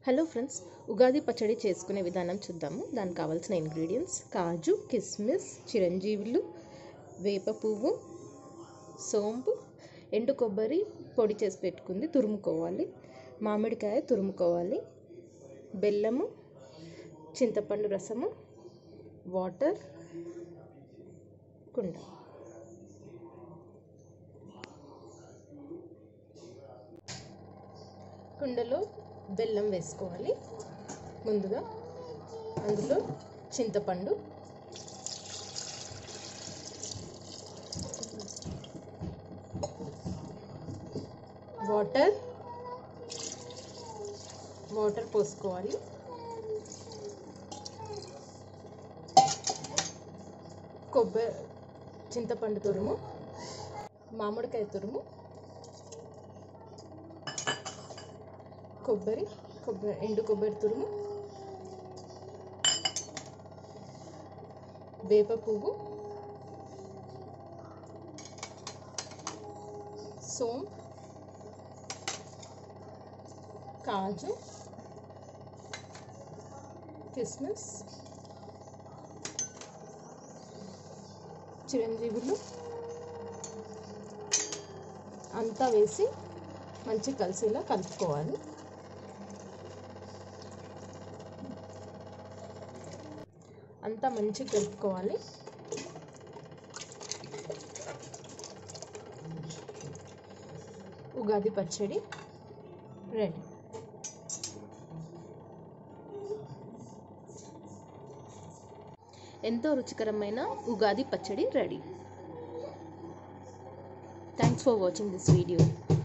hello friends Ugadi పచ్చడి చేసుకునే విధానం చూద్దాము దానికి కావాల్సిన ఇంగ్రీడియంట్స్ కాజు కిస్మిస్ చిరంజీవులు వేప పువ్వు సోంపు ఎండు కొబ్బరి పొడి చేసి పెట్టుకుంది తురుముకోవాలి మామిడికాయ తురుముకోవాలి బెల్లము చింతపండు రసము వాటర్ కుండ కుండలో బెల్లం వేసుకోవాలి ముందుగా అందులో చింతపండు వాటర్ వాటర్ పోసుకోవాలి కొబ్బరి చింతపండు తురుము మామిడికాయ తురుము కొబ్బరి కొబ్బరి ఎండు కొబ్బరి తురుము వేప పువ్వు సోంప్ కాజు కిస్మిస్ చిరంజీవులు అంతా వేసి మంచి కలిసేలా కలుపుకోవాలి అంతా మంచిగా కలుపుకోవాలి ఉగాది పచ్చడి రెడీ ఎంతో రుచికరమైన ఉగాది పచ్చడి ready thanks for watching this video